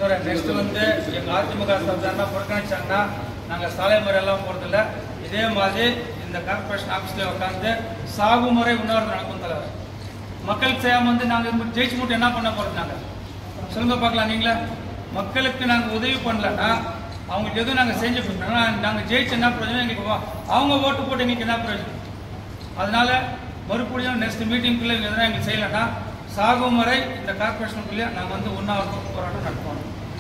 Next வந்து எங்க அதிமுக சார்பாக புறக்கணிச்சாங்கன்னா நாங்க சாலை முறையெல்லாம் போறதில்ல இதே மாதிரி இந்த கார்பரேஷன் ஆஃபீஸ்ல உட்காந்து சாகு முறை உணர்வு நடக்கும் தலைவர் மக்களுக்கு செய்யாம வந்து நாங்க இப்ப ஜெயிச்சு மட்டும் என்ன பண்ண போறோம் நாங்க சொல்லுங்க பார்க்கலாம் நீங்களே மக்களுக்கு நாங்க உதவி பண்ணலன்னா அவங்களுக்கு எதுவும் நாங்க செஞ்சு கொடுத்தோம்னா நாங்க ஜெயிச்சு என்ன பிரயோஜனம் எங்களுக்கு வா- அவங்க ஓட்டு போட்டு எங்களுக்கு என்ன பிரயோஜனம் அதனால மறுபடியும் நெக்ஸ்ட் மீட்டிங்குள்ள எதனா எங்களுக்கு செய்யலைன்னா சாகும் வரை இந்த கார்பரேஷனுக்குள்ளேயே நாங்கள் வந்து உண்ணாவிரதம் போராட்டம் நடத்துவோம்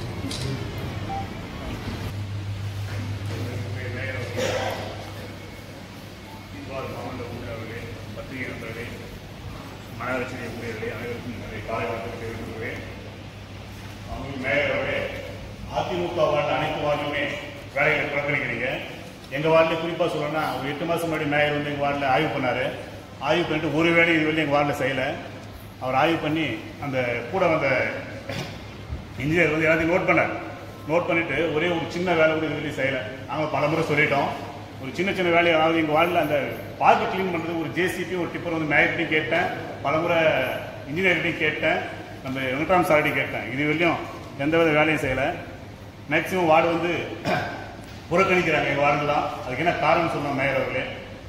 இவ்வாறு மாவட்ட ஊழியர்களே பத்திரிகை நண்பர்களே மாநகராட்சி ஊழியர்களே அனைவருக்கும் என்னுடைய காலை வணக்கத்தை தெரிவித்துள்ளேன் அவங்க மேயர் அவர்களே அதிமுக வார்டு அனைத்து வார்டுமே வேலைகளை புறக்கணிக்கிறீங்க எங்க வார்டில் குறிப்பா சொல்லணும்னா ஒரு எட்டு மாசம் முன்னாடி மேயர் வந்து எங்க வார்டில் ஆய்வு பண்ணாரு ஆய்வு பண்ணிட்டு ஒரு வேலை இது வரையும் எங்க வார்டில் செய்யல அவர் ஆய்வு பண்ணி அந்த கூட வந்த இன்ஜினியர் வந்து எல்லாத்தையும் நோட் பண்ணார் நோட் பண்ணிட்டு ஒரே ஒரு சின்ன வேலை கூட இதுவரையும் செய்யலை நாங்கள் பல முறை சொல்லிட்டோம் ஒரு சின்ன சின்ன வேலையை அதாவது எங்கள் வார்டில் அந்த பார்க்கு க்ளீன் பண்ணுறது ஒரு ஜேசிபி ஒரு டிப்பர் வந்து மேயர்கிட்டையும் கேட்டேன் பல முறை இன்ஜினியர்கிட்டையும் கேட்டேன் நம்ம வெங்கட்ராம் சார்கிட்டையும் கேட்டேன் இது வரையும் எந்த வித வேலையும் செய்யலை மேக்ஸிமம் வார்டு வந்து புறக்கணிக்கிறாங்க எங்கள் வார்டுலாம் அதுக்கு என்ன காரணம் சொன்னோம் மேயர் அவர்களே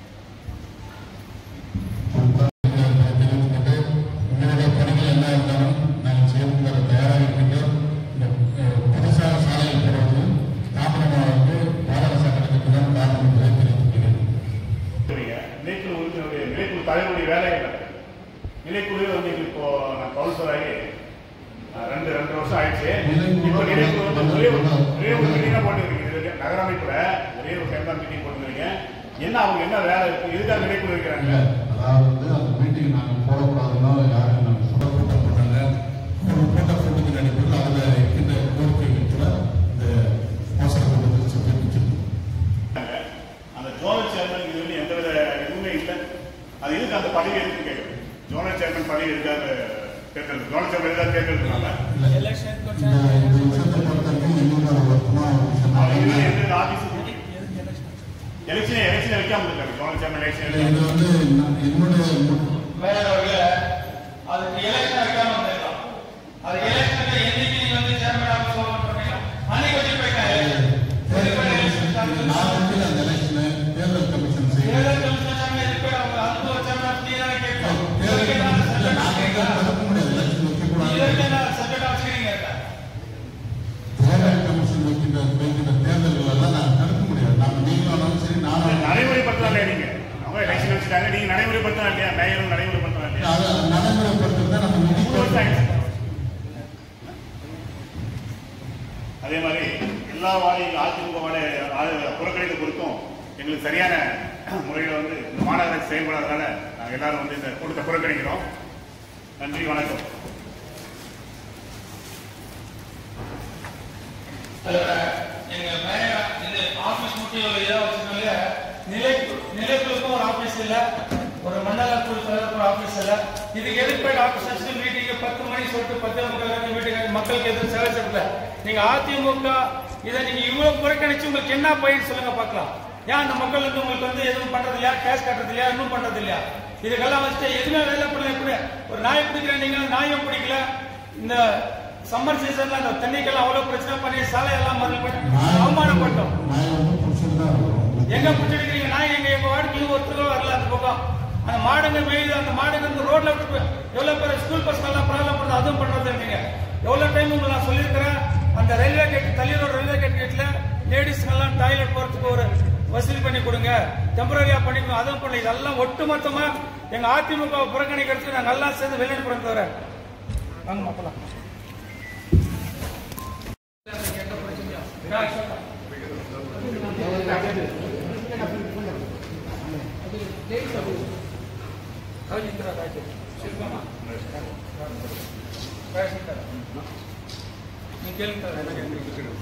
உங்களுடைய பணிகள் என்ன இருந்தாலும் நாங்கள் செய்து தர தயாராக இருக்கின்றோம் இந்த அஹ், புதுசாக சாலை போடுவது தாமதமாவது பாரத சட்டத்துக்கு தான் காரணம் என்பதை தெரிவித்துக்கிறேன் சரிங்க நிலைக்குழு உறுப்பினருடைய நிலைக்குழு தலைவருடைய வேலை இல்லை நிலைக்குழு வந்து எங்களுக்கு இப்போ நான் கவுன்சிலர் ஆகி அஹ், ரெண்டு ரெண்டு வருஷம் ஆயிடுச்சு இப்போ நிலைக்குழு வந்து ஒரே ஒரு ஒரே ஒரு மீட்டிங் தான் போட்டுருக்கீங்க இது வரைக்கும். நகர அமைப்புல ஒரே ஒரு டைம் தான் மீட்டிங் போட்டுருக்கீங்க என்ன அவங்க என்ன வேலை இருக்கு எதுக்காக நிலைக்குழு இருக்கிறாங்க இல்ல, அதாவது வந்து அந்த மீட்டிங் நாங்கள் போடக்கூடாதுன்னா யாரும் நாங்கள் சொல்ல கூட்டம் போட்டாங்க ஒரு கூட்ட கூட்டத்தின் அடிப்படையில் அதில் இருக்கின்ற கோரிக்கைகள் இந்த அவசர கூட்டத்தில் தெரிவிச்சிருக்கோம் அந்த ஜோனல் சேர்மன் இது வந்து எந்த வித எதுவுமே இல்லை அது எதுக்கு அந்த பதவி எதுக்கு கேட்குறது ஜோனல் சேர்மன் பதவி எதுக்காக கேட்கறது ஜோனல் சேர்மன் எதுக்காக கேட்கறதுனால எலெக்ஷன் இந்த இந்த விஷயத்தை பொறுத்தவரைக்கும் இன்னொரு ஒரு வருத்தமான ஒரு விஷயம் அவங்க இது என்னன்னா, எந்த ஆபீஸ் எலெக்ஷன் எலெக்ஷன் வைக்காம இருக்காங்க ஜோனல் சேர்மன் எலெக்ஷன் இது வந்து நான் என்னுடைய மேயர் அவர்களே அதுக்கு எலெக்ஷன் வைக்காம வந்திருக்கலாம் அது எலெக்ஷன்ல என்னைக்கு நீங்க வந்து சேர்மன் ஆஃபீஸ் ஓபன் பண்ணீங்க அன்னைக்கு வச்சு போயிட்டாங்க இது நான் வந்து அந்த எலெக்ஷனை தேர்தல் கமிஷன் செய்யும் தேர்தல் கமிஷன் சேர்மன் இருக்கு அவங்க அந்த ஒரு சேர்மன் நீ தானே கேட்கணும் தேர்தல் இதுக்கு என்ன கமிஷன்ல சட்டம் நாங்கள் வச்சிருக்கீங்க? தடுக்க முடியாது எலெக்ஷன் வைக்கக்கூடாது இதற்கு என்ன சட்டம் வச்சுக்கிறீங்க தேர்தல் கமிஷன் வைக்கின்ற வைக்கின்ற தேர்தல்கள் எல்லாம் நான் தடுக்க முடியாது நாங்கள் நீங்களும் சரி நானும் நடைமுறைப்படுத்தலாம் இல்லையா நீங்க அவங்க எலெக்ஷன் வச்சுட்டாங்க நீங்க நடைமுறைப்படுத்தலாம் இல்லையா மேயரும் நடைமுறைப்படுத்தலாம் இல்லையா அதை நடைமுறைப்படுத்துறது தான் நம்ம மூணு வருஷம் நிதி ஆயிடுச்சு. அதே மாதிரி எல்லா வாரி அதிமுக வார்டு ஆ- புறக்கணிப்பு குறித்தும் எங்களுக்கு சரியான முறையில் வந்து இந்த மாநகராட்சி செயல்படாதனால நாங்கள் எல்லாரும் வந்து இந்த கூட்டத்தை புறக்கணிக்கிறோம் நன்றி வணக்கம் எங்க மேயர் இந்த ஆபீஸ் மட்டும் ஒரு இதா வச்சிருக்காங்க நிலை நிலைக்குழுக்கும் ஒரு ஆபீஸ் இல்ல ஒரு மண்டல குழு தலைவர் ஒரு ஆபீஸ் இல்ல இதுக்கு எதுக்கு போய் ஆபீஸ் வச்சு மீட்டிங் பத்து மணி சொல்லிட்டு பத்து முக்கால் மீட்டிங் மக்களுக்கு எதுவும் சேவை செய்யல நீங்க அதிமுக இதை நீங்க இவ்வளவு புறக்கணிச்சு உங்களுக்கு என்ன பயிர் சொல்லுங்க பார்க்கலாம் ஏன் அந்த மக்கள் வந்து உங்களுக்கு வந்து எதுவும் பண்றது இல்லையா கேஷ் கட்டுறது இல்லையா இன்னும் பண்றது இல்லையா இதுக்கெல்லாம் வச்சுட்டு எதுவுமே வேலை பண்ணல எப்படி ஒரு நாயை பிடிக்கிற நீங்க நாயும் பிடிக்கல இந்த சம்மர் சீசன்ல அந்த தண்ணிக்கெல்லாம் அவ்வளவு பிரச்சனை பண்ணி சாலையெல்லாம் மறியல் பண்ணி அவமானப்பட்டோம் நான் வந்து புடிச்சிட்டு தான் இருக்கிறோம் எங்க பிடிச்சிருக்கீங்க நான் எங்க எங்க வார்டுக்கு ஒருத்தரும் வரல அந்த பக்கம் அந்த மாடுங்க மேயுது அந்த மாடுங்க இந்த ரோட்ல விட்டு போய் எவ்வளவு பேர் ஸ்கூல் பசங்க எல்லாம் ப்ராப்ளம் பண்ணுறது அதுவும் பண்றது நீங்க எவ்வளவு டைம் உங்களுக்கு நான் சொல்லியிருக்கிறேன் அந்த ரயில்வே கேட் தள்ளியூர் ரயில்வே கேட் கேட்ல லேடிஸ்க்கு எல்லாம் டாய்லெட் போறதுக்கு ஒரு வசதி பண்ணி கொடுங்க டெம்பரரியா பண்ணிக்கணும் அதுவும் பண்ணல இதெல்லாம் ஒட்டுமொத்தமா எங்க அதிமுக புறக்கணிக்கிறதுக்கு நாங்க எல்லாம் சேர்ந்து வெளியிடுறோம் தவிர வாங்க மக்களா நீங்க கேளுங்க என்ன கேட்குறீங்க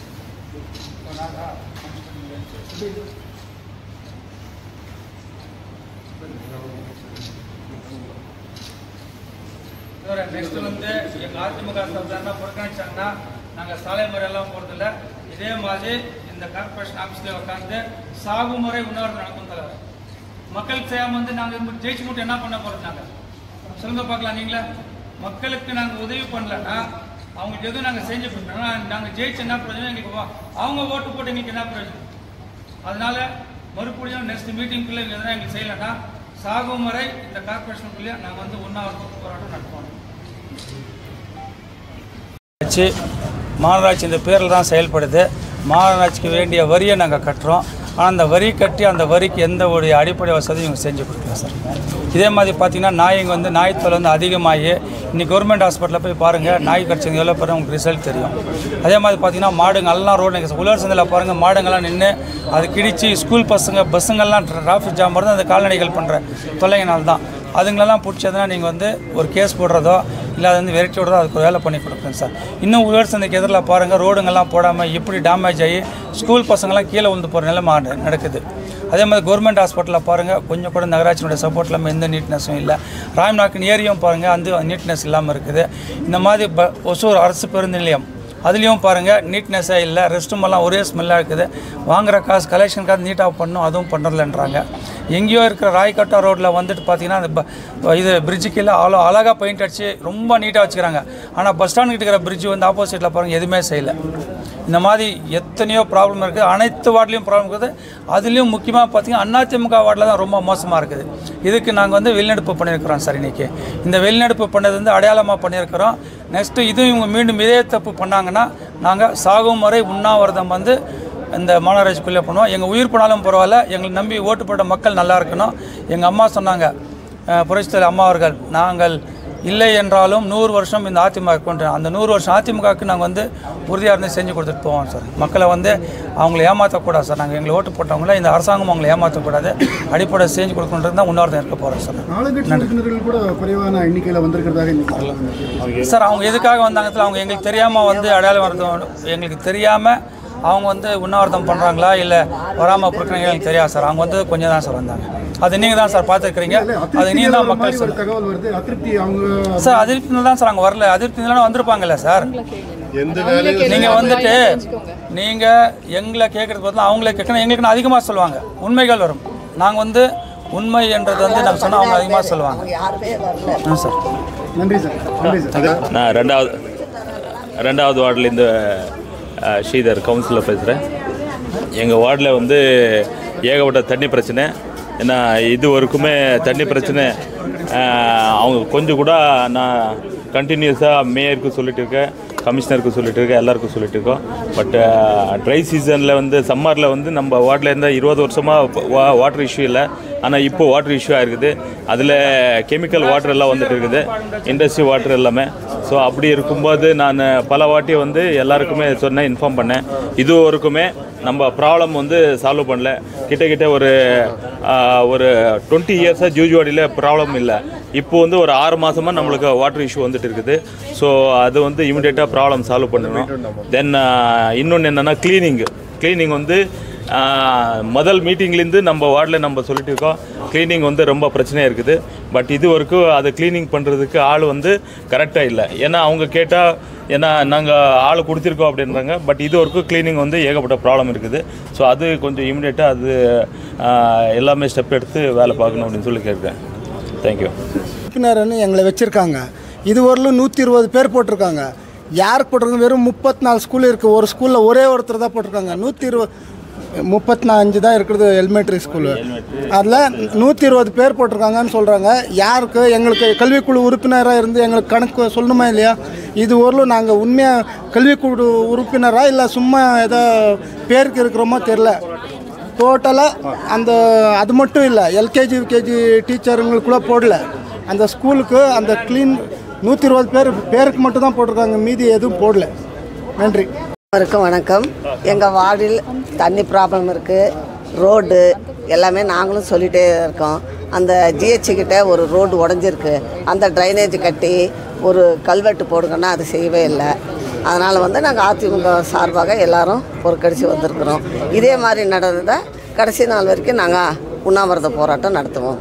நெக்ஸ்ட் வந்து எங்க அதிமுக சார்பாக புறக்கணிச்சாங்கன்னா நாங்க சாலை முறையெல்லாம் போறதில்ல இதே மாதிரி இந்த கார்பரேஷன் ஆபீஸ்ல உட்காந்து சாகு முறை உணர்வு நடக்கும் தலைவர் மக்களுக்கு செய்யாம வந்து நாங்க இப்ப ஜெயிச்சு மட்டும் என்ன பண்ண போறோம் நாங்க சொல்லுங்க பார்க்கலாம் நீங்களே மக்களுக்கு நாங்க உதவி பண்ணலன்னா அவங்களுக்கு எதுவும் நாங்கள் செஞ்சு கொடுத்தோம் நாங்கள் ஜெயிச்சு என்ன பிரயோஜனம் எங்களுக்கு வா- அவங்க ஓட்டு போட்டு எங்களுக்கு என்ன பிரயோஜனம் அதனால மறுபடியும் நெக்ஸ்ட் மீட்டிங்குள்ளே எதனா எங்களுக்கு செய்யலைன்னா சாகும் வரை இந்த கார்பரேஷனுக்குள்ளேயே நாங்கள் வந்து உண்ணாவிரத போராட்டம் நடத்துவோம் ஆட்சி மாநகராட்சி இந்த பேரில் தான் செயல்படுது மாநகராட்சிக்கு வேண்டிய வரியை நாங்கள் கட்டுறோம் ஆனால் அந்த வரி கட்டி அந்த வரிக்கு எந்த ஒரு அடிப்படை வசதியும் இவங்க செஞ்சு கொடுக்கல சார் இதே மாதிரி பார்த்தீங்கன்னா நாய்ங்க வந்து நாய் தொல்லை வந்து அதிகமாகி இன்னைக்கு கவர்மெண்ட் ஹாஸ்பிட்டலில் போய் பாருங்கள் நாய் கடிச்சவங்க எவ்வளோ பேர் உங்களுக்கு ரிசல்ட் தெரியும் அதே மாதிரி பார்த்தீங்கன்னா மாடுங்க எல்லாம் ரோடு உலர் சந்தையில் பாருங்கள் மாடுங்கெல்லாம் நின்று அது கிடிச்சு ஸ்கூல் பசங்க பஸ்ஸுங்கெல்லாம் டிராஃபிக் ஜாம் வருது அந்த கால்நடைகள் பண்ணுற தொல்லைங்கனால தான் அதுங்களெல்லாம் பிடிச்சதுன்னா நீங்கள் வந்து ஒரு கேஸ் போடுறதோ இல்லை அதை வந்து விரட்டி விடுறதோ அதுக்கு ஒரு வேலை பண்ணி கொடுக்குறேன் சார் இன்னும் உழவர் சந்தைக்கு எதிரில் பாருங்கள் ரோடுங்கெல்லாம் போடாமல் எப்படி டேமேஜ் ஆகி ஸ்கூல் பசங்கள்லாம் கீழே விழுந்து போகிற நிலைமை ஆடு- நடக்குது அதே மாதிரி கவர்மெண்ட் ஹாஸ்பிட்டலில் பாருங்கள் கொஞ்சம் கூட நகராட்சியினுடைய சப்போர்ட் இல்லாமல் எந்த நீட்னஸும் இல்லை ராம்நாக்கின் ஏரியும் பாருங்கள் அந்த நீட்னஸ் இல்லாமல் இருக்குது இந்த மாதிரி ப ஒசூர் அரசு பேருந்து நிலையம் அதுலேயும் பாருங்கள் நீட்னஸே இல்லை ரெஸ்ட் ரூமெல்லாம் ஒரே ஸ்மெல்லாக இருக்குது வாங்குற காசு கலெக்ஷன் காசு நீட்டாக பண்ணணும் அதுவும் பண்ணுறதில்லன்றாங்க எங்கேயோ இருக்கிற ராய்கட்டா ரோட்டில் வந்துட்டு பார்த்தீங்கன்னா அந்த ப- இது பிரிட்ஜு கீழே அவ்வளோ அழகாக பெயிண்ட் அடித்து ரொம்ப நீட்டாக வச்சுக்கிறாங்க ஆனால் பஸ் ஸ்டாண்ட் கிட்ட இருக்கிற பிரிட்ஜ் வந்து ஆப்போசிட்டில் பாருங்கள் எதுவுமே செய்யலை இந்த மாதிரி எத்தனையோ ப்ராப்ளம் இருக்குது அனைத்து வார்டுலேயும் ப்ராப்ளம் இருக்குது அதுலேயும் முக்கியமாக பார்த்தீங்கன்னா அதிமுக வார்டில் தான் ரொம்ப மோசமாக இருக்குது இதுக்கு நாங்கள் வந்து வெளிநடப்பு பண்ணியிருக்கிறோம் சார் இன்றைக்கி இந்த வெளிநடப்பு பண்ணது வந்து அடையாளமாக பண்ணியிருக்கிறோம் நெக்ஸ்ட்டு இதுவும் இவங்க மீண்டும் இதே தப்பு பண்ணாங்கன்னா நாங்கள் சாகும் வரை உண்ணாவிரதம் வந்து இந்த மாநகராட்சிக்குள்ளே பண்ணுவோம் எங்கள் உயிர் போனாலும் பரவாயில்ல எங்களை நம்பி ஓட்டு போட்ட மக்கள் நல்லா இருக்கணும் எங்கள் அம்மா சொன்னாங்க அஹ், புரட்சித் தலைவர் அம்மா அவர்கள் நாங்கள் இல்லை என்றாலும் நூறு வருஷம் இந்த அதிமுக கொண்டு அந்த நூறு வருஷம் அதிமுகவுக்கு நாங்கள் வந்து உறுதியாக இருந்து செஞ்சு கொடுத்துட்டு போவோம் சார் மக்களை வந்து அவங்கள ஏமாற்றக்கூடாது சார் நாங்கள் எங்களை ஓட்டு போட்டவங்கள இந்த அரசாங்கம் அவங்களை ஏமாற்றக்கூடாது அடிப்படை செஞ்சு கொடுக்கணுன்றது தான் உணர்ந்து இருக்க போகிறோம் சார் ஆளுங்கட்சி உறுப்பினர்கள் கூட குறைவான எண்ணிக்கையில் வந்திருக்கிறதாக இன்னைக்கு சார் அவங்க எதுக்காக வந்தாங்க அவங்க எங்களுக்கு தெரியாமல் வந்து அடையாளம் வரது எங்களுக்கு தெரியாமல் அவங்க வந்து உண்ணாவிரதம் பண்ணுறாங்களா இல்லை வராமல் கொடுக்குறாங்க எனக்கு தெரியாது சார் அவங்க வந்து கொஞ்சம் தான் சார் வந்தாங்க அது நீங்கள் தான் சார் பார்த்துருக்குறீங்க அது நீங்கள் தான் மக்கள் ஒரு சார் தகவல் வருது அதிருப்தி அவங்க சார் அதிருப்தி தான் சார் அங்கே வரல அதிருப்தி இல்லைன்னா வந்திருப்பாங்கல்ல சார் நீங்கள் வந்துட்டு நீங்கள் எங்களை கேட்குறது பார்த்தா அவங்களே கேட்கணும் எங்களுக்கு அதிகமாக சொல்லுவாங்க உண்மைகள் வரும் நாங்கள் வந்து உண்மை என்றது வந்து நாங்கள் சொன்னால் அவங்க அதிகமாக சொல்லுவாங்க ஆ சார் நன்றி சார் நன்றி சார் நான் ரெண்டாவது ரெண்டாவது வார்டுலேருந்து அஹ், ஸ்ரீதர் கவுன்சிலர் பேசுகிறேன் எங்கள் வார்டில் வந்து ஏகப்பட்ட தண்ணி பிரச்சனை ஏன்னா இது வரைக்குமே தண்ணி பிரச்சனை அஹ், அவங்க கொஞ்சம் கூட நான் கண்டினியூஸாக மேயருக்கு சொல்லிட்டு இருக்கேன் கமிஷனருக்கு சொல்லிட்டு இருக்கேன் எல்லாருக்கும் சொல்லிட்டு இருக்கோம் பட் ட்ரை சீசனில் வந்து சம்மரில் வந்து நம்ம வார்டில் இருந்தால் இருபது வருஷமாக வாட்டர் இஷ்யூ இல்லை ஆனால் இப்போ வாட்டர் இஷ்யூ ஆயிருக்குது அதில் கெமிக்கல் வாட்டர் எல்லாம் வந்துட்டு இருக்குது இண்டஸ்ட்ரி வாட்டர் எல்லாமே ஸோ அப்படி இருக்கும்போது நான் பல வாட்டி வந்து எல்லாருக்குமே சொன்னேன் இன்ஃபார்ம் பண்ணேன் இது வரைக்குமே நம்ம ப்ராப்ளம் வந்து சால்வ் பண்ணல கிட்ட கிட்ட ஒரு ஆஹ், ஒரு டுவெண்ட்டி இயர்ஸாக ஜூஜுவாடியில் ப்ராப்ளம் இல்லை இப்போ வந்து ஒரு ஆறு மாதமாக நம்மளுக்கு வாட்டர் இஷ்யூ வந்துட்டு இருக்குது ஸோ அது வந்து இமிடியேட்டாக ப்ராப்ளம் சால்வ் பண்ணணும் தென் இன்னொன்று என்னென்னா க்ளீனிங் க்ளீனிங் வந்து ஆஹ், முதல் மீட்டிங்லேருந்து நம்ம வார்டில் நம்ம சொல்லிட்டு இருக்கோம் க்ளீனிங் வந்து ரொம்ப பிரச்சனையாக இருக்குது பட் இது வரைக்கும் அதை க்ளீனிங் பண்ணுறதுக்கு ஆள் வந்து கரெக்டாக இல்லை ஏன்னா அவங்க கேட்டால் ஏன்னா நாங்கள் ஆள் கொடுத்துருக்கோம் அப்படின்றாங்க பட் இது வரைக்கும் க்ளீனிங் வந்து ஏகப்பட்ட ப்ராப்ளம் இருக்குது ஸோ அது கொஞ்சம் இமிடியேட்டாக அது ஆஹ், எல்லாமே ஸ்டெப் எடுத்து வேலை பார்க்கணும் அப்படின்னு சொல்லி கேட்குறேன் தேங்க்யூ உறுப்பினர்னு எங்களை வச்சுருக்காங்க இது வரலும் நூற்றி இருபது பேர் போட்டிருக்காங்க யாருக்கு போட்டிருக்காங்க வெறும் முப்பத்தி நாலு ஸ்கூல் இருக்குது ஒரு ஸ்கூலில் ஒரே ஒருத்தர் தான் போட்டிருக்காங்க நூற்றி இருபது முப்பத்தி நாலு தான் இருக்கிறது எலிமெண்ட்ரி ஸ்கூலு அதில் நூற்றி இருபது பேர் போட்டிருக்காங்கன்னு சொல்கிறாங்க யாருக்கு எங்களுக்கு கல்விக்குழு உறுப்பினராக இருந்து எங்களுக்கு கணக்கு சொல்லணுமா இல்லையா இது வரலும் நாங்கள் உண்மையாக கல்விக்குழு உறுப்பினராக இல்லை சும்மா ஏதோ பேருக்கு இருக்கிறோமோ தெரில டோட்டலாக அந்த அது மட்டும் இல்லை எல்கேஜி யூகேஜி டீச்சருங்களுக்குள்ள போடல அந்த ஸ்கூலுக்கு அந்த க்ளீன் நூற்றி இருபது பேர் பேருக்கு மட்டும் தான் போட்டிருக்காங்க மீதி எதுவும் போடல நன்றி அனைவருக்கும் வணக்கம் எங்கள் வார்டில் தண்ணி ப்ராப்ளம் இருக்குது ரோடு எல்லாமே நாங்களும் சொல்லிகிட்டே இருக்கோம் அந்த ஜிஹெச் கிட்ட ஒரு ரோடு உடஞ்சிருக்கு அந்த ட்ரைனேஜ் கட்டி ஒரு கல்வெட்டு போடுங்கன்னா அது செய்யவே இல்லை அதனால் வந்து நாங்கள் அதிமுக சார்பாக எல்லாரும் பொறுக்கடிச்சு வந்திருக்கிறோம் இதே மாதிரி நடந்ததை கடைசி நாள் வரைக்கும் நாங்கள் உண்ணாவிரத போராட்டம் நடத்துவோம்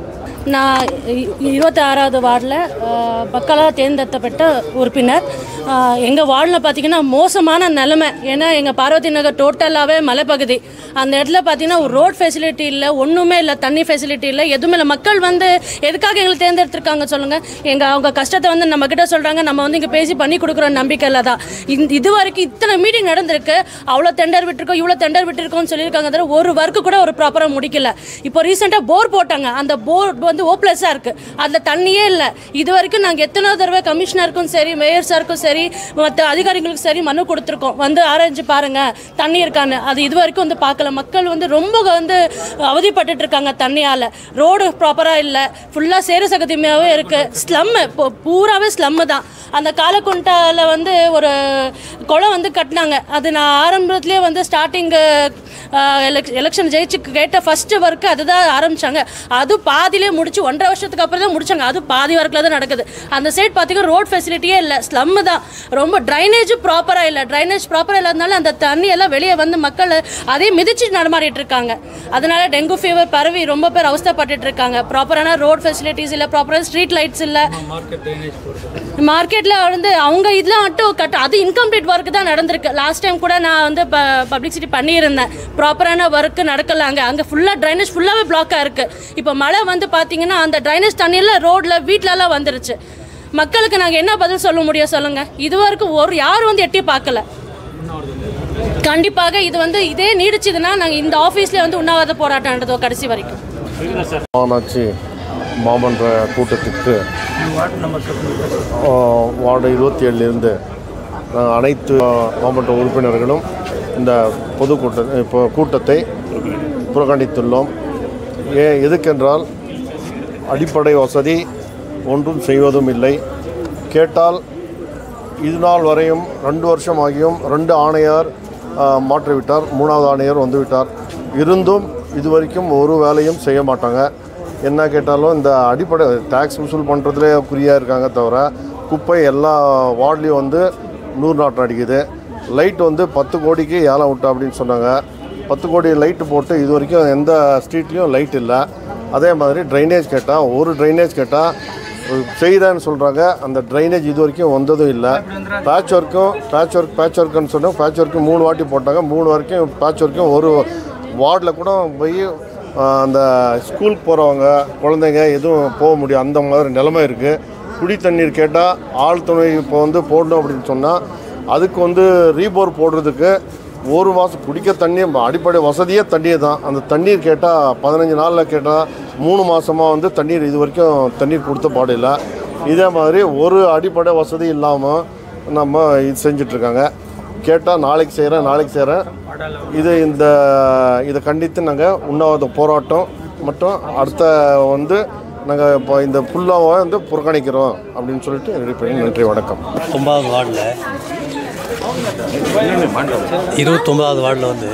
நான் இருபத்தி ஆறாவது வார்டில் மக்களால் தேர்ந்தெடுக்கப்பட்ட உறுப்பினர் எங்கள் வார்டில் பார்த்தீங்கன்னா மோசமான நிலைமை ஏன்னா எங்கள் பார்வதி நகர் டோட்டலாகவே மலைப்பகுதி அந்த இடத்துல பார்த்தீங்கன்னா ஒரு ரோட் ஃபெசிலிட்டி இல்லை ஒன்றுமே இல்லை தண்ணி ஃபெசிலிட்டி இல்லை எதுவுமே இல்லை மக்கள் வந்து எதுக்காக எங்களை தேர்ந்தெடுத்திருக்காங்க சொல்லுங்கள் எங்கள் அவங்க கஷ்டத்தை வந்து நம்மக்கிட்ட சொல்கிறாங்க நம்ம வந்து இங்கே பேசி பண்ணி கொடுக்குற நம்பிக்கையில் தான் இந்த இது வரைக்கும் இத்தனை மீட்டிங் நடந்திருக்கு அவ்வளோ டெண்டர் விட்டுருக்கோம் இவ்வளோ டெண்டர் விட்டுருக்கோம்னு சொல்லியிருக்காங்க தவிர ஒரு ஒர்க்கு கூட ஒரு ப்ராப்பராக முடிக்கல இப்போ ரீசெண்டாக போர் போட்டாங்க அந்த போர் வந்து ஓப்ளஸாக இருக்குது அதில் தண்ணியே இல்லை இது வரைக்கும் நாங்கள் எத்தனை தடவை கமிஷனருக்கும் சரி மேயர் சாருக்கும் சரி மற்ற அதிகாரிகளுக்கும் சரி மனு கொடுத்துருக்கோம் வந்து ஆராய்ஞ்சு பாருங்க தண்ணி இருக்கான்னு அது இது வரைக்கும் வந்து பார்க்கல மக்கள் வந்து ரொம்ப வந்து அவதிப்பட்டுட்டு இருக்காங்க தண்ணியால் ரோடு ப்ராப்பராக இல்லை ஃபுல்லாக சேரு சகதியுமாகவே இருக்குது ஸ்லம்மு பூராவே ஸ்லம்மு தான் அந்த காலக்குண்டால வந்து ஒரு குளம் வந்து கட்டினாங்க அது நான் ஆரம்பத்துலேயே வந்து ஸ்டார்டிங்கு எலெக்ஷன் ஜெயிச்சு கேட்ட ஃபஸ்ட்டு ஒர்க்கு அதுதான் ஆரம்பிச்சாங்க அது பாதியிலே முடிச்சு ஒன்றரை வருஷத்துக்கு அப்புறம் தான் முடிச்சாங்க அது பாதி ஒர்க்கில் தான் நடக்குது அந்த சைடு பார்த்தீங்கன்னா ரோட் ஃபெசிலிட்டியே இல்லை ஸ்லம்மு தான் ரொம்ப ட்ரைனேஜ் ப்ராப்பராக இல்லை ட்ரைனேஜ் ப்ராப்பராக இல்லாதனால அந்த தண்ணி எல்லாம் வெளியே வந்து மக்கள் அதே மிதிச்சு நடமாடிட்டு இருக்காங்க அதனால டெங்கு ஃபீவர் பரவி ரொம்ப பேர் அவஸ்தைப்பட்டுட்டு இருக்காங்க ப்ராப்பரான ரோட் ஃபெசிலிட்டிஸ் இல்லை ப்ராப்பரான ஸ்ட்ரீட் லைட்ஸ் இல்லை மார்க்கெட்டில் வந்து அவங்க இதில் மட்டும் கட் அது இன்கம்ப்ளீட் ஒர்க் தான் நடந்திருக்கு லாஸ்ட் டைம் கூட நான் வந்து பப்ளிசிட்டி பண்ணியிருந்தேன் ப்ராப்பரான ஒர்க்கு நடக்கல அங்கே அங்கே ஃபுல்லாக ட்ரைனேஜ் ஃபுல்லாகவே பிளாக்காக இருக்குது இப்போ மழை வந்து பார்த்தீங்கன்னா அந்த ட்ரைனேஜ் தண்ணியில் ரோட்டில் வீட்டிலலாம் வந்துருச்சு மக்களுக்கு நாங்கள் என்ன பதில் சொல்ல முடியும் சொல்லுங்கள் இது வரைக்கும் ஒரு யாரும் வந்து எட்டி பார்க்கல கண்டிப்பாக இது வந்து இதே நீடிச்சதுன்னா நாங்கள் இந்த ஆஃபீஸ்லேயே வந்து உண்ணாவிரத போராட்டம் நடத்துவோம் கடைசி வரைக்கும் மாநாட்சி மாமன்ற கூட்டத்திற்கு ஆ, வார்டு இருபத்தி ஏழிலிருந்து அனைத்து ஆ, மாவட்ட உறுப்பினர்களும் இந்த பொதுக்கூட்ட இப்போ கூட்டத்தை புறக்கணித்துள்ளோம் ஏ எதுக்கென்றால் அடிப்படை வசதி ஒன்றும் செய்வதும் இல்லை கேட்டால் இது நாள் வரையும் ரெண்டு வருஷம் ஆகியும் ரெண்டு ஆணையர் ஆ, மாற்றிவிட்டார் மூணாவது ஆணையர் வந்துவிட்டார் இருந்தும் இதுவரைக்கும் ஒரு வேலையும் செய்ய மாட்டாங்க என்ன கேட்டாலும் இந்த அடிப்படை டேக்ஸ் வசூல் பண்ணுறதுலே குறியாக இருக்காங்க தவிர குப்பை எல்லா வார்ட்லேயும் வந்து நூறு நாட்டம் அடிக்குது லைட் வந்து பத்து கோடிக்கு ஏலம் விட்டா அப்படின்னு சொன்னாங்க பத்து கோடி லைட்டு போட்டு இது வரைக்கும் எந்த ஸ்ட்ரீட்லேயும் லைட் இல்லை அதே மாதிரி ட்ரைனேஜ் கேட்டால் ஒரு ட்ரைனேஜ் கேட்டால் செய்கிறேன்னு சொல்கிறாங்க அந்த ட்ரைனேஜ் இது வரைக்கும் வந்ததும் இல்லை பேட்ச் ஒர்க்கும் பேட்ச் ஒர்க் பேட்ச் ஒர்க்குன்னு சொன்னோம் பேட்ச் ஒர்க்கு மூணு வாட்டி போட்டாங்க மூணு வரைக்கும் பேட்ச் ஒர்க்கும் ஒரு வார்டில் கூட போய் ஆஹ், அந்த ஸ்கூலுக்கு போகிறவங்க குழந்தைங்க எதுவும் போக முடியும் அந்த மாதிரி நிலைமை இருக்குது குடி தண்ணீர் கேட்டால் ஆள் துணை இப்போ வந்து போடணும் அப்படின்னு சொன்னால் அதுக்கு வந்து ரீபோர் போடுறதுக்கு ஒரு மாதம் குடிக்க தண்ணி அடிப்படை வசதியே தண்ணீர் தான் அந்த தண்ணீர் கேட்டால் பதினஞ்சு நாளில் கேட்டால் மூணு மாதமாக வந்து தண்ணீர் இது வரைக்கும் தண்ணீர் கொடுத்த பாடில்லை இதே மாதிரி ஒரு அடிப்படை வசதி இல்லாமல் நம்ம இது செஞ்சிட்ருக்காங்க கேட்டால் நாளைக்கு செய்கிறேன் நாளைக்கு செய்கிறேன் இது இந்த இதை கண்டித்து நாங்கள் உண்ணாவிரத போராட்டம் மற்றும் அடுத்த வந்து நாங்கள் இப்போ இந்த ஃபுல்லாக வந்து புறக்கணிக்கிறோம் அப்படின்னு சொல்லிட்டு ரெடி பண்ணி நன்றி வணக்கம் ஒன்பதாவது வார்டில் இருபத்தொம்பதாவது வார்டில் வந்து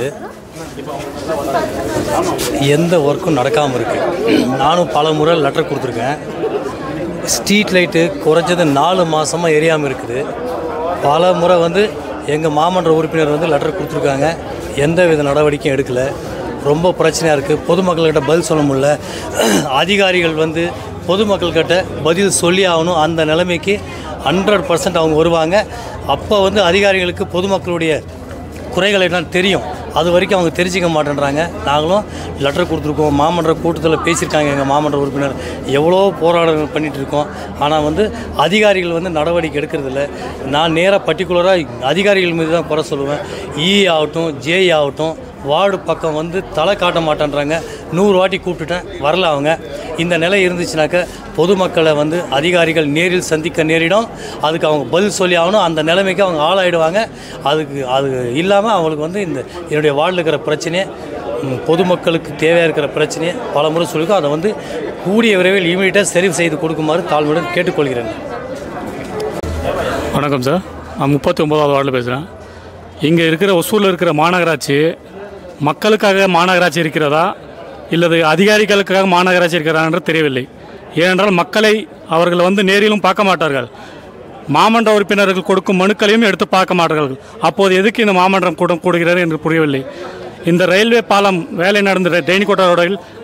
எந்த ஒர்க்கும் நடக்காமல் இருக்குது நானும் பல முறை லெட்டர் கொடுத்துருக்கேன் ஸ்ட்ரீட் லைட்டு குறைஞ்சது நாலு மாதமாக எரியாமல் இருக்குது பல முறை வந்து எங்கள் மாமன்ற உறுப்பினர் வந்து லெட்டர் கொடுத்துருக்காங்க எந்த வித நடவடிக்கையும் எடுக்கலை ரொம்ப பிரச்சனையாக இருக்குது பொதுமக்கள்கிட்ட பதில் சொல்ல முடியல அதிகாரிகள் வந்து பொதுமக்கள்கிட்ட பதில் சொல்லி ஆகணும் அந்த நிலைமைக்கு ஹண்ட்ரட் பர்சன்ட் அவங்க வருவாங்க அப்போ வந்து அதிகாரிகளுக்கு பொதுமக்களுடைய குறைகள் என்னன்னு தெரியும் அது வரைக்கும் அவங்க தெரிஞ்சிக்க மாட்டேன்றாங்க நாங்களும் லெட்டர் கொடுத்துருக்கோம் மாமன்ற கூட்டத்தில் பேசியிருக்காங்க எங்கள் மாமன்ற உறுப்பினர் எவ்வளோ போராட்டங்கள் பண்ணிகிட்டு இருக்கோம் ஆனால் வந்து அதிகாரிகள் வந்து நடவடிக்கை எடுக்கிறதில்ல நான் நேராக பர்டிகுலராக அதிகாரிகள் மீது தான் குறை சொல்லுவேன் இ ஆகட்டும் ஜேஇ ஆகட்டும் வார்டு பக்கம் வந்து தலை காட்ட மாட்டேன்றாங்க நூறு வாட்டி கூப்பிட்டுட்டேன் வரல அவங்க இந்த நிலை இருந்துச்சுனாக்க பொதுமக்களை வந்து அதிகாரிகள் நேரில் சந்திக்க நேரிடும் அதுக்கு அவங்க பதில் சொல்லி ஆகணும் அந்த நிலைமைக்கு அவங்க ஆளாயிடுவாங்க அதுக்கு அது இல்லாமல் அவங்களுக்கு வந்து இந்த என்னுடைய வார்டில் இருக்கிற பிரச்சனையை ம், பொதுமக்களுக்கு தேவையாக இருக்கிற பிரச்சனையை பல முறை சொல்லியிருக்கோம் அதை வந்து கூடிய விரைவில் இமீடியட்டாக சரி செய்து கொடுக்குமாறு தாழ்மையுடன் கேட்டுக்கொள்கிறேன் வணக்கம் சார் நான் முப்பத்தி ஒன்பதாவது வார்டில் பேசுகிறேன் இங்கே இருக்கிற ஒசூரில் இருக்கிற மாநகராட்சி மக்களுக்காக மாநகராட்சி இருக்கிறதா இல்லது அதிகாரிகளுக்காக மாநகராட்சி இருக்கிறதா என்று தெரியவில்லை ஏனென்றால் மக்களை அவர்கள் வந்து நேரிலும் பார்க்க மாட்டார்கள் மாமன்ற உறுப்பினர்கள் கொடுக்கும் மனுக்களையும் எடுத்து பார்க்க மாட்டார்கள் அப்போது எதுக்கு இந்த மாமன்றம் கூட்டம் கூடுகிறது என்று புரியவில்லை இந்த ரயில்வே பாலம் வேலை நடந்த தேனிக்கோட்டை ரோடில்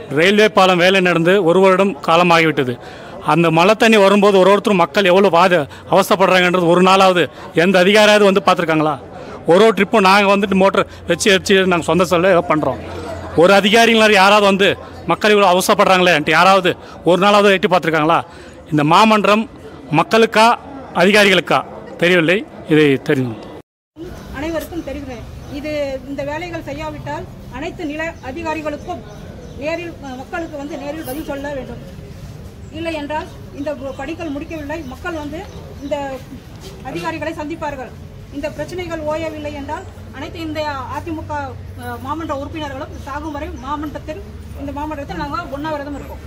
ரயில்வே பாலம் வேலை நடந்து ஒரு வருடம் காலமாகிவிட்டது அந்த மழை தண்ணி வரும்போது ஒரு ஒருத்தரும் மக்கள் எவ்வளோ பாத அவஸ்தைப்படுறாங்கன்றது ஒரு நாளாவது எந்த அதிகாரியாவது வந்து பார்த்துருக்காங்களா ஒரு ஒரு ட்ரிப்பும் நாங்கள் வந்துட்டு மோட்டர் வச்சு வச்சு நாங்கள் சொந்த சொல்ல ஏதோ பண்ணுறோம் ஒரு அதிகாரிங்களார் யாராவது வந்து மக்கள் இவ்வளோ அவசரப்படுறாங்களேன்ட்டு யாராவது ஒரு நாளாவது எட்டி பார்த்துருக்காங்களா இந்த மாமன்றம் மக்களுக்கா அதிகாரிகளுக்கா தெரியவில்லை இதை தெரியும் அனைவருக்கும் தெரிகிறேன் இது இந்த வேலைகள் செய்யாவிட்டால் அனைத்து நில அதிகாரிகளுக்கும் நேரில் அஹ், மக்களுக்கு வந்து நேரில் பதில் சொல்ல வேண்டும் இல்லை என்றால் இந்த பணிகள் முடிக்கவில்லை மக்கள் வந்து இந்த அதிகாரிகளை சந்திப்பார்கள் இந்த பிரச்சனைகள் ஓயவில்லை என்றால் அனைத்து இந்த அதிமுக அஹ், மாமன்ற உறுப்பினர்களும் சாகும் வரை மாமன்றத்தில் இந்த மாமன்றத்தில் நாங்கள் உண்ணாவிரதம் இருக்கோம்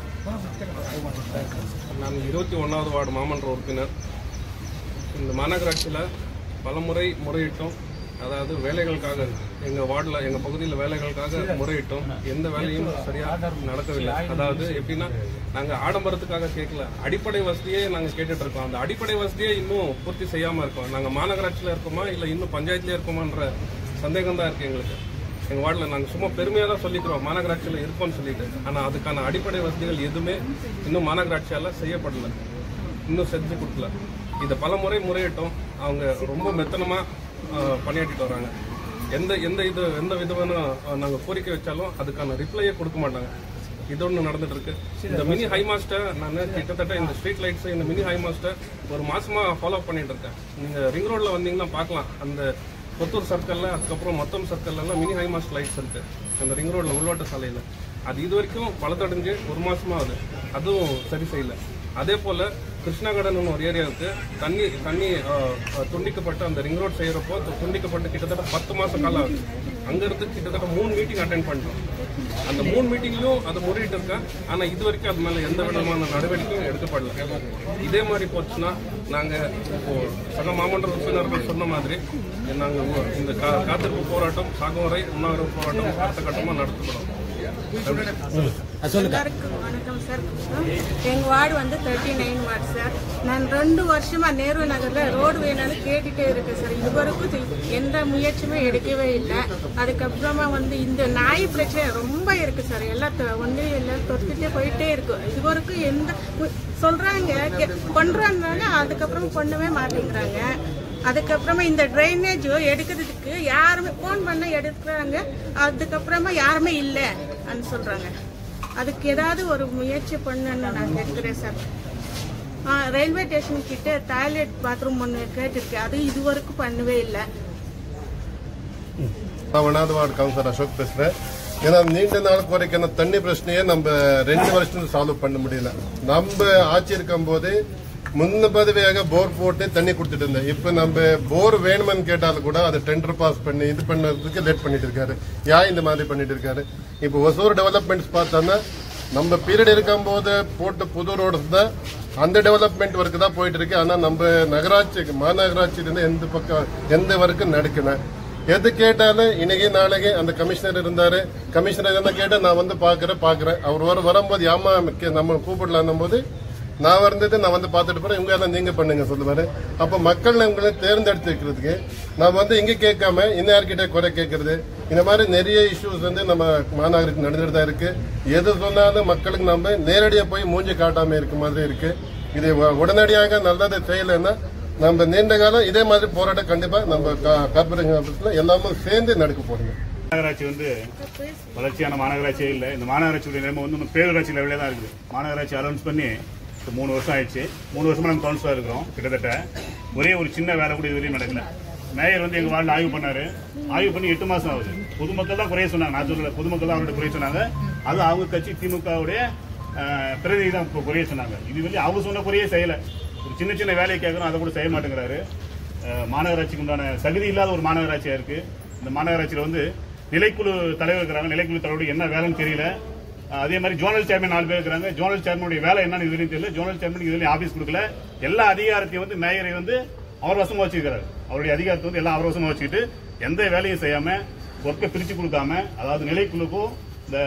நான் இருபத்தி ஒன்றாவது வார்டு மாமன்ற உறுப்பினர் இந்த மாநகராட்சியில் பலமுறை முறையிட்டோம் அதாவது வேலைகளுக்காக எங்கள் வார்டில் எங்கள் பகுதியில் வேலைகளுக்காக முறையிட்டோம் எந்த வேலையும் சரியாக நடக்கவில்லை அதாவது எப்படின்னா நாங்கள் ஆடம்பரத்துக்காக கேட்கல அடிப்படை வசதியே நாங்கள் கேட்டுட்டு இருக்கோம் அந்த அடிப்படை வசதியே இன்னும் பூர்த்தி செய்யாமல் இருக்கோம் நாங்கள் மாநகராட்சியில் இருக்கோமா இல்லை இன்னும் பஞ்சாயத்துலேயே இருக்கோமான்ற சந்தேகம் தான் இருக்குது எங்களுக்கு எங்கள் வார்டில் நாங்கள் சும்மா பெருமையாக தான் சொல்லிக்கிறோம் மாநகராட்சியில் இருக்கோம்னு சொல்லிட்டு ஆனால் அதுக்கான அடிப்படை வசதிகள் எதுவுமே இன்னும் மாநகராட்சியால் செய்யப்படல இன்னும் செஞ்சு கொடுக்கல இதை பல முறை முறையிட்டோம் அவங்க ரொம்ப மெத்தனமாக பணியாற்றிட்டு வராங்க எந்த எந்த இது எந்த விதமான நாங்கள் கோரிக்கை வச்சாலும் அதுக்கான ரிப்ளையே கொடுக்க மாட்டாங்க இது ஒன்று நடந்துட்டு இருக்கு இந்த மினி ஹை மாஸ்டர் நான் கிட்டத்தட்ட இந்த ஸ்ட்ரீட் லைட்ஸ் இந்த மினி ஹை மாஸ்டர் ஒரு மாசமா ஃபாலோ பண்ணிட்டு இருக்கேன் நீங்க ரிங் ரோட்ல வந்தீங்கன்னா பார்க்கலாம் அந்த கொத்தூர் சர்க்கிள்ல அதுக்கப்புறம் மொத்தம் சர்க்கிள்ல எல்லாம் மினி ஹை மாஸ்ட் லைட்ஸ் இருக்கு அந்த ரிங் ரோட்ல உள்வாட்ட சாலையில அது இது வரைக்கும் பழத்தடைஞ்சு ஒரு மாசமா ஆகுது அதுவும் சரி செய்யல அதே போல கிருஷ்ணாகடன் ஒரு ஏரியாவுக்கு தண்ணி தண்ணி அஹ், அஹ், துண்டிக்கப்பட்டு அந்த ரிங் ரோட் செய்யறப்போ அது துண்டிக்கப்பட்டு கிட்டத்தட்ட பத்து மாசம் காலம் ஆகுது அங்கிருந்து கிட்டத்தட்ட மூணு மீட்டிங் அட்டென்ட் பண்ணிட்டோம் அந்த மூணு மீட்டிங்லயும் அது முறையிட்டு இருக்கேன் ஆனா இது வரைக்கும் அது மேல எந்த விதமான நடவடிக்கையும் எடுக்கப்படல இதே மாதிரி போச்சுன்னா நாங்க இப்போ சக மாமன்ற உறுப்பினர்கள் சொன்ன மாதிரி நாங்க உ- இந்த கா- காத்திருப்பு போராட்டம் சாகும் வரை உண்ணாவிரத போராட்டம் அடுத்த கட்டமா நடத்தப்படும் எல்லாருக்கும் வணக்கம் சார் எங்கள் வார்டு வந்து தேர்ட்டி நைன் வார்டு சார் நான் ரெண்டு வருஷமா நேரு நகரில் ரோடு வேணும்னு கேட்டுட்டே இருக்கேன் சார் இதுவரைக்கும் இது எந்த முயற்சியுமே எடுக்கவே இல்லை அதுக்கப்புறமா வந்து இந்த நாய் பிரச்சனை ரொம்ப இருக்கு சார் எல்லாம் தொ- ஒண்ணு எல்லாம் தொத்துட்டே போயிட்டே இருக்கு இதுவரைக்கும் எந்த மு- சொல்றாங்க கே- பண்றாங்க அதுக்கப்புறம் பண்ணவே மாட்டேங்கிறாங்க அதுக்கப்புறமா இந்த ட்ரைனேஜ் எடுக்கிறதுக்கு யாருமே ஃபோன் பண்ண எடுக்கிறாங்க அதுக்கப்புறமா யாருமே இல்லை சொல்றாங்க அதுக்கு ஏதாவது ஒரு முயற்சி பண்ணணும்னு நான் கேட்கிறேன் சார் ஆ, ரயில்வே ஸ்டேஷன் கிட்ட டாய்லெட் பாத்ரூம் ஒன்று கேட்டிருக்கேன் அது இதுவரைக்கும் பண்ணவே இல்லை நான் ஒன்றாவது வார்டு கவுன்சிலர் அசோக் பேசுகிறேன் ஏன்னா நீண்ட நாள் கோரிக்கையான தண்ணி பிரச்சனையை நம்ம ரெண்டு வருஷத்துல சால்வ் பண்ண முடியல நம்ம ஆட்சி இருக்கும் போது முன்ன பதவியாக போர் போட்டு தண்ணி கொடுத்துட்டு இருந்தேன் இப்போ நம்ம போர் வேணுமென்னு கேட்டாலும் கூட அதை டெண்டர் பாஸ் பண்ணி இது பண்ணதுக்கு லேட் பண்ணிட்டு இருக்காரு ஏன் இந்த மாதிரி பண்ணிட்டு இருக்காரு இப்போ ஒசூர் டெவலப்மெண்ட்ஸ் பார்த்தோம்னா நம்ம பீரியட் இருக்கும்போது போட்ட புது ரோடு தான் அந்த டெவலப்மெண்ட் ஒர்க் தான் போயிட்டு இருக்கு ஆனா நம்ம நகராட்சி மாநகராட்சியிலிருந்து எந்த பக்கம் எந்த ஒர்க்கும் நடக்கல எது கேட்டாலும் இன்னைக்கு நாளைக்கு அந்த கமிஷனர் இருந்தாரு கமிஷனர் என்ன கேட்டா நான் வந்து பாக்குறேன் பாக்குறேன் அவர் வர வரும்போது ஏமா கே- நம்ம கூப்பிடலாம் போது நான் வந்தது நான் வந்து பார்த்துட்டு போறேன் இவங்க எல்லாம் நீங்க பண்ணுங்க சொல்லுவாரு அப்ப மக்கள் உங்களை தேர்ந்தெடுத்துக்கிறதுக்கு நான் வந்து இங்க கேட்காம இன்னார்கிட்ட குறை கேட்கறது இந்த மாதிரி நிறைய இஷ்யூஸ் வந்து நம்ம மாநகருக்கு நடந்துட்டு தான் இருக்கு எது சொன்னாலும் மக்களுக்கு நம்ம நேரடியா போய் மூஞ்சி காட்டாம இருக்க மாதிரி இருக்கு இது உ- உடனடியாக நல்லது செய்யலைன்னா நம்ம நீண்ட காலம் இதே மாதிரி போராட்டம் கண்டிப்பா நம்ம கா- கார்ப்பரேஷன் ஆபீஸ்ல எல்லாமே சேர்ந்து நடக்க போறோம் மாநகராட்சி வந்து வளர்ச்சியான மாநகராட்சியே இல்லை இந்த மாநகராட்சியுடைய நிலைமை வந்து இன்னும் பேரூராட்சி லெவலே தான் இருக்குது மாநகராட்சி அலௌன்ஸ் பண்ணி இப்போ மூணு வருஷம் ஆயிடுச்சு மூணு வருஷமா நம்ம கவுன்சிலர் இருக்கிறோம் கிட்டத்தட்ட ஒரே ஒரு சின்ன வேலை கூட இதுவரையும் நடக்கல மேயர் வந்து எங்க வார்டில் ஆய்வு பண்ணாரு ஆய்வு பண்ணி எட்டு மாசம் ஆகுது பொதுமக்கள் தான் குறைய சொன்னாங்க நான் சொல்லல பொதுமக்கள் தான் அவரோட குறைய சொன்னாங்க அது அவங்க கட்சி திமுகவுடைய பிரதிநிதி தான் இப்போ குறைய சொன்னாங்க இது வந்து அவங்க சொன்ன குறையே செய்யல ஒரு சின்ன சின்ன வேலையை கேட்கறோம் அதை கூட செய்ய மாட்டேங்கிறாரு அஹ், மாநகராட்சிக்கு உண்டான தகுதி இல்லாத ஒரு மாநகராட்சியா இருக்கு இந்த மாநகராட்சியில் வந்து நிலைக்குழு தலைவர் இருக்கிறாங்க நிலைக்குழு தலைவருடைய என்ன வேலைன்னு தெரியல அஹ், அதே மாதிரி ஜோனல் சேர்மன் நாலு பேர் இருக்கிறாங்க ஜோனல் சேர்மனுடைய வேலை என்னன்னு இதுவரையும் தெரியல ஜோனல் சேர்மன் இதுவரையும் ஆபீஸ் கொடுக்கல எல்லா அதிகாரத்தையும் வந்து மேயரை வந்து அவர் வசமா வச்சிருக்காரு அவருடைய அதிகாரத்தை வந்து எல்லாம் அவர் வசமா வச்சுக்கிட்டு எந்த வேலையும் செய்யாம ஒர்க்கை பிரிச்சு கொடுக்காம அதாவது நிலைக்குழுக்கும் இந்த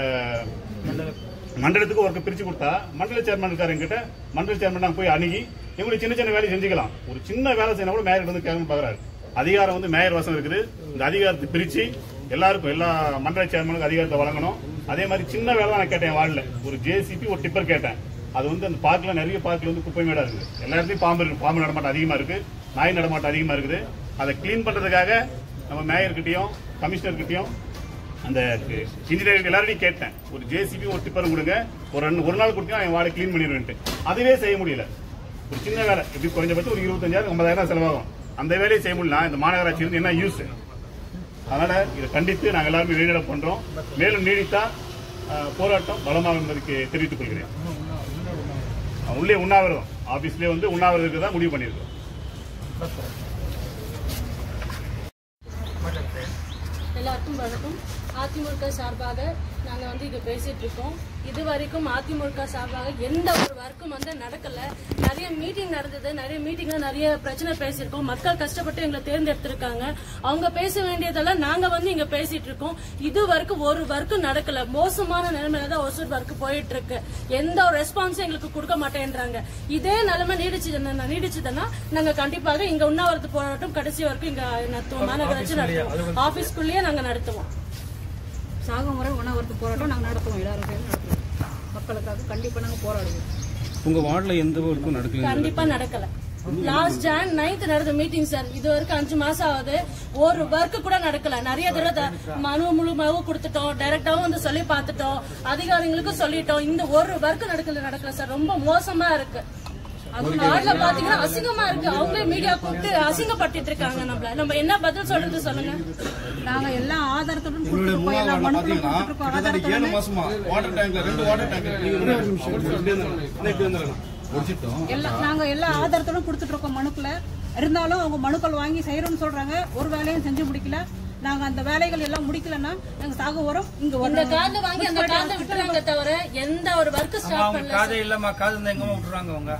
மண்டலத்துக்கு ஒர்க்கை பிரிச்சு கொடுத்தா மண்டல சேர்மன் இருக்காரு என்கிட்ட மண்டல சேர்மன் நாங்க போய் அணுகி எங்களுக்கு சின்ன சின்ன வேலையை செஞ்சுக்கலாம் ஒரு சின்ன வேலை செய்யணும் கூட மேயர் வந்து கேட்கணும் பாக்குறாரு அதிகாரம் வந்து மேயர் வசம் இருக்குது இந்த அதிகாரத்தை பிரிச்சு எல்லாருக்கும் எல்லா மண்டல சேர்மனுக்கு அதிகாரத்தை வழங்கணும் அதே மாதிரி சின்ன வேலை தான் நான் கேட்டேன் வார்டில் ஒரு ஜேசிபி ஒரு டிப்பர் கேட்டேன் அது வந்து அந்த பார்க்ல நிறைய பார்க்ல வந்து குப்பை மேடா இருக்குது எல்லா இடத்துலயும் பாம்பு இருக்கு பாம்பு நடமாட்டம் அதிகமா இருக்கு நாய் நடமாட்டம் அதிகமா இருக்குது அதை க்ளீன் பண்றதுக்காக நம்ம மேயர்கிட்டயும் கமிஷனர்கிட்டயும் அந்த இன்ஜினியர் எல்லாரையும் கேட்டேன் ஒரு ஜேசிபி ஒரு டிப்பர் கொடுங்க ஒரு ரெண்டு ஒரு நாள் கொடுத்தீங்கன்னா என் வார்டை க்ளீன் பண்ணிடுவேன்ட்டு அதுவே செய்ய முடியல ஒரு சின்ன வேலை இப்படி குறைஞ்சபட்சம் ஒரு இருபத்தஞ்சாயிரம் ஐம்பதாயிரம் செலவாகும் அந்த வேலையை செய்ய முடியல இந்த மாநகராட்சி இருந்து என்ன யூஸ் அதனால இதை கண்டித்து நாங்கள் எல்லாருமே வெளியிட பண்றோம் மேலும் நீடித்தா அஹ், போராட்டம் பலமாகும் என்பதற்கு தெரிவித்துக் கொள்கிறேன் அஹ், உள்ளே உண்ணாவிரதம் ஆபீஸ்லயே வந்து உண்ணாவிரதத்துக்கு தான் முடிவு பண்ணியிருக்கோம் எல்லாருக்கும் வணக்கம் அதிமுக சார்பாக நாங்கள் வந்து இங்கே பேசிட்டு இருக்கோம் இது வரைக்கும் அதிமுக சார்பாக எந்த ஒரு ஒர்க்கும் வந்து நடக்கல நிறைய மீட்டிங் நடந்தது நிறைய மீட்டிங்ல நிறைய பிரச்சனை பேசியிருக்கோம் மக்கள் கஷ்டப்பட்டு எங்களை தேர்ந்தெடுத்திருக்காங்க அவங்க பேச வேண்டியதெல்லாம் நாங்க வந்து இங்க பேசிட்டு இருக்கோம் இது வரைக்கும் ஒரு ஒர்க்கும் நடக்கல மோசமான நிலைமையில தான் ஒசூர் ஒர்க் போயிட்டு இருக்கு எந்த ஒரு ரெஸ்பான்ஸும் எங்களுக்கு கொடுக்க மாட்டேன்றாங்க இதே நிலைமை நீடிச்சுதுன்னா நீடிச்சுதுன்னா நாங்க கண்டிப்பாக இங்க உண்ணாவிரத்து போராட்டம் கடைசி வரைக்கும் இங்க நடத்துவோம் மாநகராட்சி நடத்துவோம் ஆபீஸ்க்குள்ளேயே நாங்க நடத்துவோம் சாகுமுறை உணவர்த்து போராட்டம் நாங்கள் நடத்துவோம் எல்லாரும் சேர்ந்து நடத்துவோம் மக்களுக்காக கண்டிப்பாக நாங்கள் போராடுவோம் உங்க வார்டுல எந்த ஒர்க்கும் நடக்கல கண்டிப்பா நடக்கல லாஸ்ட் ஜான் நைன்த் நடந்த மீட்டிங் சார் இது வரைக்கும் அஞ்சு மாசம் ஆகுது ஒரு ஒர்க் கூட நடக்கல நிறைய தடவை த- மனு முழுமையாவும் கொடுத்துட்டோம் டைரக்டாவும் வந்து சொல்லி பார்த்துட்டோம் அதிகாரிகளுக்கும் சொல்லிட்டோம் இந்த ஒரு ஒர்க் நடக்கல நடக்கல சார் ரொம்ப மோசமா இருக்கு அது வார்டுல பாத்தீங்கன்னா அசிங்கமா இருக்கு அவங்களே மீடியா கூப்பிட்டு அசிங்கப்பட்டுட்டு இருக்காங்க நம்மள நம்ம என்ன பதில் சொல்றது சொல்லுங்க நாங்கள் எல்லா ஆதாரத்துடன் உங்களுடைய கொடுத்துருக்கோம் எல்லா மூணாவது வார்டு மனுக்களும் பாத்தீங்கன்னா கொடுத்துருக்கோம் கிட்டத்தட்ட ஏழு ஆதாரத்துடன் மாசமா வாட்டர் டேங்க்ல ரெண்டு வாட்டர் டேங்க் முடிச்சிட்டோம் எல்லாம் நாங்கள் எல்லா ஆதாரத்துடன் கொடுத்துட்டு இருக்கோம் மனுக்களை இருந்தாலும் அவங்க மனுக்கள் வாங்கி செய்யறோம்னு சொல்றாங்க ஒரு வேலையும் செஞ்சு முடிக்கல நாங்க அந்த வேலைகள் எல்லாம் முடிக்கலன்னா நாங்க சாக வரோம் இங்க இந்த காந்து வாங்கி அந்த காந்த விட்டுறாங்க தவிர எந்த ஒரு ஒர்க் ஸ்டார்ட் அவங்க பண்ணல காதே சார். இல்லம்மா காது இருந்தா எங்கம்மா விட்டுறாங்க அவங்க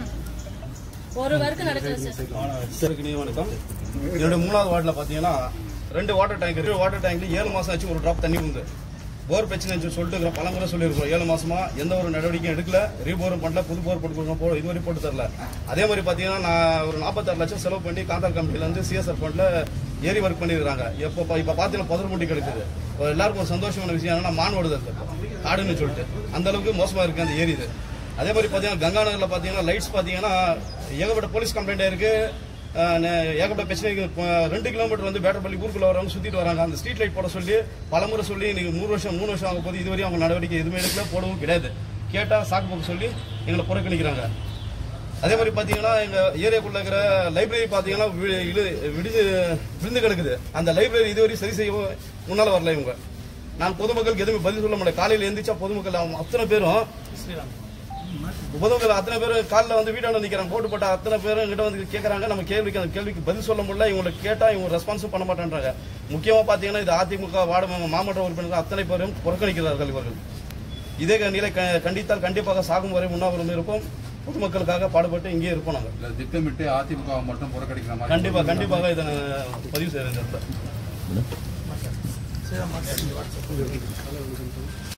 ஒரு ஒர்க் நடக்கல சார் சருக்கு நீ வணக்கம் என்னோட மூணாவது வார்டில் பார்த்தீங்கன்னா ரெண்டு வாட்டர் டேங்க் இருக்கு வாட்டர் டேங்க்ல ஏழு மாசம் ஆச்சு ஒரு டிராப் தண்ணி வந்து போர் பிரச்சனை இருந்துச்சு சொல்லிட்டு இருக்கிறோம் பலமுறை சொல்லியிருக்கிறோம் ஏழு மாசமா எந்த ஒரு நடவடிக்கையும் எடுக்கல ரீபோரும் பண்ணல புது போர் போட்டு கொடுக்கணும் போ இதுவரை போட்டு தரல அதே மாதிரி பார்த்தீங்கன்னா நான் ஒரு நாற்பத்தாறு லட்சம் செலவு பண்ணி காந்தார் கம்பெனில இருந்து சிஎஸ்ஆர் ஃபண்ட்ல ஏரி ஒர்க் பண்ணியிருக்காங்க எப்போ இப்போ பார்த்தீங்கன்னா பதினொரு முட்டி கிடைக்குது இப்போ எல்லாருக்கும் ஒரு சந்தோஷமான விஷயம் என்னன்னா மான் ஓடுது அது காடுன்னு சொல்லிட்டு அந்த அளவுக்கு மோசமா இருக்கு அந்த ஏரி இது அதே மாதிரி பார்த்தீங்கன்னா கங்கா நகர்ல பார்த்தீங்கன்னா லைட்ஸ் பார்த்தீங்கன்னா ஏகப்பட்ட போலீஸ் கம்ப்ளைண்ட் இருக்கு அஹ் நே- ஏகப்பட்ட பிரச்சனைக்கு இப்போ ரெண்டு கிலோமீட்டர் வந்து பேட்டப்பள்ளி ஊருக்குள்ள வரவங்க சுத்திட்டு வராங்க அந்த ஸ்ட்ரீட் லைட் போட சொல்லி பலமுறை சொல்லி நீங்க நூறு வருஷம் மூணு வருஷம் ஆக போது இதுவரையும் அவங்க நடவடிக்கை எதுவுமே எடுக்கல போடவும் கிடையாது கேட்டா சாக்கு போக்கு சொல்லி எங்களை புறக்கணிக்கிறாங்க அதே மாதிரி பாத்தீங்கன்னா எங்க ஏரியாக்குள்ள இருக்கிற லைப்ரரி பாத்தீங்கன்னா வி- இழு- விடிஞ்சு விழுந்து கிடக்குது அந்த லைப்ரரி இதுவரை சரி செய்யவும் முன்னால வரல இவங்க நான் பொதுமக்களுக்கு எதுவுமே பதில் சொல்ல முடியல காலையில எந்திரிச்சா பொதுமக்கள் அவங்க அத்தனை பேரும் பொதுமக்கள் அத்தனை பேரும் காலில் வந்து வீட்டாண்ட நிற்கிறாங்க போட்டு போட்ட அத்தனை பேரும் கிட்ட வந்து கேட்கறாங்க நம்ம கேள்விக்கு அந்த கேள்விக்கு பதில் சொல்ல முடியல இவங்களை கேட்டா இவங்க ரெஸ்பான்ஸும் பண்ண மாட்டேன்றாங்க முக்கியமா பாத்தீங்கன்னா இது அதிமுக வார்டு மா- மாமன்ற உறுப்பினர்கள் அத்தனை பேரும் புறக்கணிக்கிறார்கள் இவர்கள் இதே நிலை க- கண்டித்தால் கண்டிப்பாக சாகும் வரை உண்ணாவிரதம் இருப்போம் பொதுமக்களுக்காக பாடுபட்டு இங்கே இருப்போம் நாங்கள் இல்ல திட்டமிட்டு அதிமுக மட்டும் புறக்கணிக்கிற மாதிரி கண்டிப்பா கண்டிப்பாக இதை நான் பதிவு செய்யறேன் இந்த இடத்துல